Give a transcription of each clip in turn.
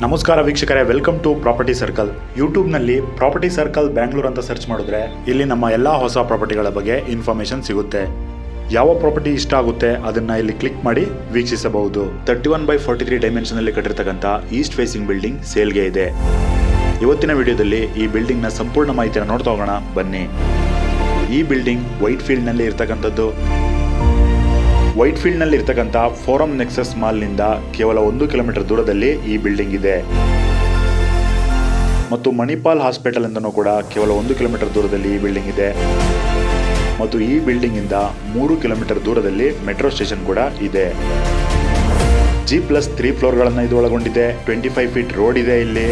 ನಮಸ್ಕಾರ ವೀಕ್ಷಕರೇ welcome to property circle ಯೂಟ್ಯೂಬ್ನಲ್ಲಿ ಪ್ರಾಪರ್ಟಿ ಸರ್ಕಲ್ ಬ್ಯಾಂಗ್ಳೂರ್ ಅಂತ ಸರ್ಚ್ ಮಾಡಿದ್ರೆ ಇಲ್ಲಿ ನಮ್ಮ ಎಲ್ಲ ಹೊಸ ಪ್ರಾಪರ್ಟಿಗಳ ಬಗ್ಗೆ ಇನ್ಫಾರ್ಮೇಶನ್ ಸಿಗುತ್ತೆ ಯಾವ ಪ್ರಾಪರ್ಟಿ ಇಷ್ಟ ಆಗುತ್ತೆ ಅದನ್ನ ಇಲ್ಲಿ ಕ್ಲಿಕ್ ಮಾಡಿ ವೀಕ್ಷಿಸಬಹುದು thirty one by forty three dimension ಅಲ್ಲಿ ಕಟ್ಟಿರ್ತಕ್ಕಂಥ ಈಸ್ಟ್ ಫೇಸಿಂಗ್ ಬಿಲ್ಡಿಂಗ್ ಸೇಲ್ಗೆ ಇದೆ ಇವತ್ತಿನ ವಿಡಿಯೋದಲ್ಲಿ ಈ ಬಿಲ್ಡಿಂಗ್ನ ಸಂಪೂರ್ಣ ಮಾಹಿತಿಯನ್ನು ನೋಡ್ತಾ ಹೋಗೋಣ ಬನ್ನಿ ಈ ಬಿಲ್ಡಿಂಗ್ ವೈಟ್ ಫೀಲ್ಡ್ನಲ್ಲಿ ಇರ್ತಕ್ಕಂಥದ್ದು ವೈಟ್ ಫೀಲ್ಡ್ನಲ್ಲಿ ಇರ್ತಕ್ಕಂಥ ಫೋರಂ ನೆಕ್ಸಸ್ ಮಾಲ್ನಿಂದ ಕೇವಲ ಒಂದು ಕಿಲೋಮೀಟರ್ ದೂರದಲ್ಲಿ ಈ ಬಿಲ್ಡಿಂಗ್ ಇದೆ ಮತ್ತು ಮಣಿಪಾಲ್ ಹಾಸ್ಪಿಟಲ್ ಇಂದನೂ ಕೂಡ ಕೇವಲ ಒಂದು ಕಿಲೋಮೀಟರ್ ದೂರದಲ್ಲಿ ಈ ಬಿಲ್ಡಿಂಗ್ ಇದೆ ಮತ್ತು ಈ ಬಿಲ್ಡಿಂಗ್ ಇಂದ ಮೂರು ಕಿಲೋಮೀಟರ್ ದೂರದಲ್ಲಿ ಮೆಟ್ರೋ ಸ್ಟೇಷನ್ ಕೂಡ ಇದೆ ಜಿ ಪ್ಲಸ್ ತ್ರೀ ಫ್ಲೋರ್ಗಳನ್ನು ಇದು ಒಳಗೊಂಡಿದೆ ಟ್ವೆಂಟಿ ಫೈವ್ ಫೀಟ್ ರೋಡ್ ಇದೆ ಇಲ್ಲಿ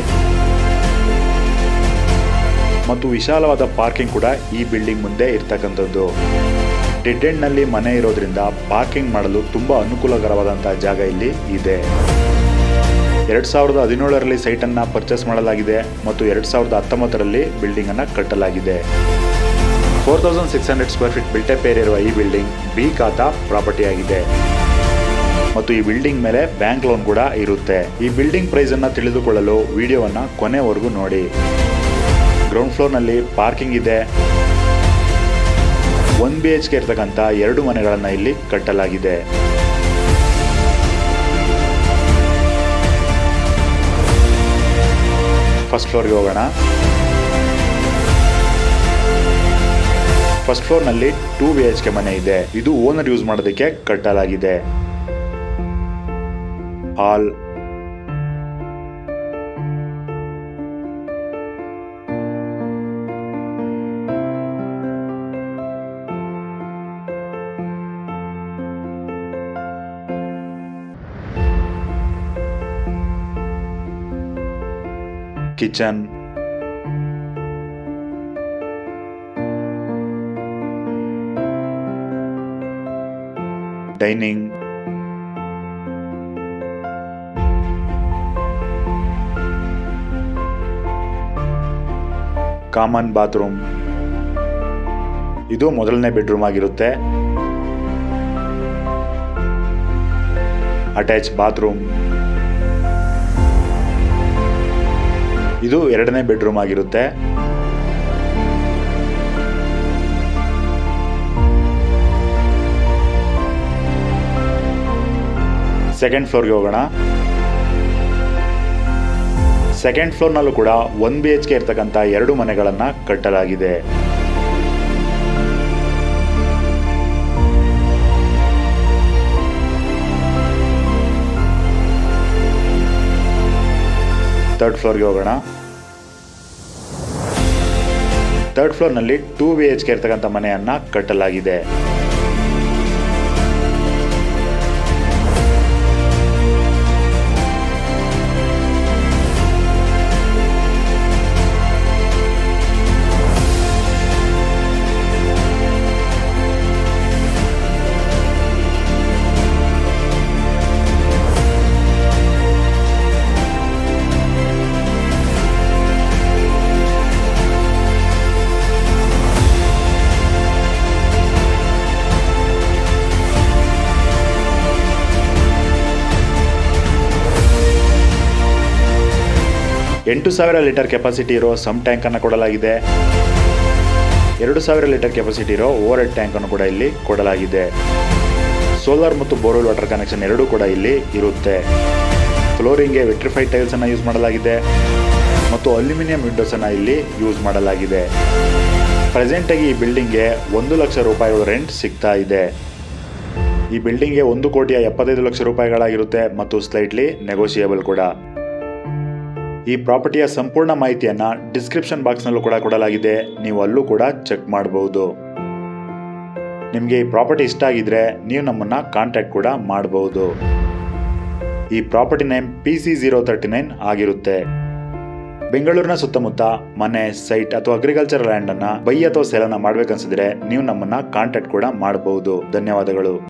ಮತ್ತು ವಿಶಾಲವಾದ ಪಾರ್ಕಿಂಗ್ ಕೂಡ ಈ ಬಿಲ್ಡಿಂಗ್ ಮುಂದೆ ಇರ್ತಕ್ಕಂಥದ್ದು ಡೆಡ್ ಎಂಡ್ ನಲ್ಲಿ ಮನೆ ಇರೋದ್ರಿಂದ ಪಾರ್ಕಿಂಗ್ ಮಾಡಲು ತುಂಬಾ ಅನುಕೂಲಕರವಾದಂತಹ ಜಾಗ ಇಲ್ಲಿ ಇದೆ ಎರಡ್ ಸಾವಿರದ ಹದಿನೇಳರಲ್ಲಿ ಸೈಟ್ ಅನ್ನ ಪರ್ಚೇಸ್ ಮಾಡಲಾಗಿದೆ ಮತ್ತು ಎರಡ್ ಸಾವಿರದ ಹತ್ತೊಂಬತ್ತರಲ್ಲಿ ಬಿಲ್ಡಿಂಗ್ ಅನ್ನ ಕಟ್ಟಲಾಗಿದೆ four thousand six hundred square feet built up area ಇರುವ ಈ ಬಿಲ್ಡಿಂಗ್ ಬಿ ಖಾತಾ ಪ್ರಾಪರ್ಟಿ ಆಗಿದೆ ಮತ್ತು ಈ ಬಿಲ್ಡಿಂಗ್ ಮೇಲೆ ಬ್ಯಾಂಕ್ ಲೋನ್ ಕೂಡ ಇರುತ್ತೆ ಈ ಬಿಲ್ಡಿಂಗ್ ಪ್ರೈಸ್ ಅನ್ನ ತಿಳಿದುಕೊಳ್ಳಲು ವಿಡಿಯೋವನ್ನ ಕೊನೆವರೆಗೂ ನೋಡಿ ಗ್ರೌಂಡ್ ಫ್ಲೋರ್ ನಲ್ಲಿ ಪಾರ್ಕಿಂಗ್ ಇದೆ ಒನ್ ಬಿ ಎಚ್ ಕೆ ಇರ್ತಕ್ಕಂಥ ಎರಡು ಮನೆಗಳನ್ನ ಇಲ್ಲಿ ಕಟ್ಟಲಾಗಿದೆ ಫಸ್ಟ್ ಫ್ಲೋರ್ಗೆ ಹೋಗೋಣ ಫಸ್ಟ್ ಫ್ಲೋರ್ ನಲ್ಲಿ ಟೂ ಬಿ ಎಚ್ ಕೆ ಮನೆ ಇದೆ ಇದು ಓನರ್ ಯೂಸ್ ಮಾಡೋದಕ್ಕೆ ಕಟ್ಟಲಾಗಿದೆ hall kitchen dining common bathroom ಇದು ಮೊದಲನೇ ಬೆಡ್ರೂಮ್ ಆಗಿರುತ್ತೆ ಅಟ್ಯಾಚ್ ಬಾತ್ರೂಮ್ ಇದು ಎರಡನೇ ಬೆಡ್ರೂಮ್ ಆಗಿರುತ್ತೆ ಸೆಕೆಂಡ್ ಫ್ಲೋರ್ಗೆ ಹೋಗೋಣ ಸೆಕೆಂಡ್ ಫ್ಲೋರ್ನಲ್ಲೂ ಕೂಡ ಒನ್ ಬಿ ಎಚ್ ಕೆ ಇರ್ತಕ್ಕಂಥ ಎರಡು ಮನೆಗಳನ್ನ ಕಟ್ಟಲಾಗಿದೆ ಥರ್ಡ್ ಫ್ಲೋರ್ಗೆ ಹೋಗೋಣ ಥರ್ಡ್ ಫ್ಲೋರ್ನಲ್ಲಿ ಟೂ ಬಿ ಎಚ್ ಕೆ ಇರ್ತಕ್ಕಂಥ ಮನೆಯನ್ನ ಕಟ್ಟಲಾಗಿದೆ ಎಂಟು ಸಾವಿರ ಲೀಟರ್ ಕೆಪಾಸಿಟಿ ಇರೋ ಸಮ್ ಟ್ಯಾಂಕ್ ಅನ್ನು ಕೊಡಲಾಗಿದೆ ಎರಡು ಸಾವಿರ ಲೀಟರ್ ಕೆಪಾಸಿಟಿ ಇರೋ ಓವರ್ ಹೆಡ್ ಟ್ಯಾಂಕ್ ಅನ್ನು ಕೂಡ ಇಲ್ಲಿ ಕೊಡಲಾಗಿದೆ ಸೋಲಾರ್ ಮತ್ತು ಬೋರ್ವೆಲ್ ವಾಟರ್ ಕನೆಕ್ಷನ್ ಎರಡೂ ಕೂಡ ಇಲ್ಲಿ ಇರುತ್ತೆ ಫ್ಲೋರಿಂಗ್ಗೆ ವೆಟ್ರಿಫೈಡ್ ಟೈಲ್ಸ್ ಅನ್ನು ಯೂಸ್ ಮಾಡಲಾಗಿದೆ ಮತ್ತು ಅಲ್ಯೂಮಿನಿಯಂ ವಿಂಡೋಸ್ ಅನ್ನು ಇಲ್ಲಿ ಯೂಸ್ ಮಾಡಲಾಗಿದೆ ಪ್ರೆಸೆಂಟ್ ಆಗಿ ಈ ಬಿಲ್ಡಿಂಗ್ಗೆ ಒಂದು ಲಕ್ಷ ರೂಪಾಯಿಗಳ ರೆಂಟ್ ಸಿಗ್ತಾ ಇದೆ ಈ ಬಿಲ್ಡಿಂಗ್ಗೆ ಒಂದು ಕೋಟಿಯ ಎಪ್ಪತ್ತೈದು ಲಕ್ಷ ರೂಪಾಯಿಗಳಾಗಿರುತ್ತೆ ಮತ್ತು ಸ್ಲೈಟ್ಲಿ ನೆಗೋಷಿಯೇಬಲ್ ಕೂಡ ಈ ಪ್ರಾಪರ್ಟಿಯ ಸಂಪೂರ್ಣ ಮಾಹಿತಿಯನ್ನ ಡಿಸ್ಕ್ರಿಪ್ಷನ್ ಬಾಕ್ಸ್ನಲ್ಲೂ ಕೂಡ ಕೊಡಲಾಗಿದೆ ನೀವು ಅಲ್ಲೂ ಕೂಡ ಚೆಕ್ ಮಾಡಬಹುದು ನಿಮಗೆ ಈ ಪ್ರಾಪರ್ಟಿ ಇಷ್ಟ ಆಗಿದ್ರೆ ನೀವು ನಮ್ಮನ್ನ ಕಾಂಟ್ಯಾಕ್ಟ್ ಕೂಡ ಮಾಡಬಹುದು ಈ property name P C zero thirty nine ಆಗಿರುತ್ತೆ ಬೆಂಗಳೂರಿನ ಸುತ್ತಮುತ್ತ ಮನೆ ಸೈಟ್ ಅಥವಾ ಅಗ್ರಿಕಲ್ಚರ್ ಲ್ಯಾಂಡ್ ಅನ್ನ ಬೈ ಅಥವಾ ಸೇಲನ ಮಾಡ್ಬೇಕನ್ಸಿದ್ರೆ ನೀವು ನಮ್ಮನ್ನ ಕಾಂಟ್ಯಾಕ್ಟ್ ಕೂಡ ಮಾಡಬಹುದು ಧನ್ಯವಾದಗಳು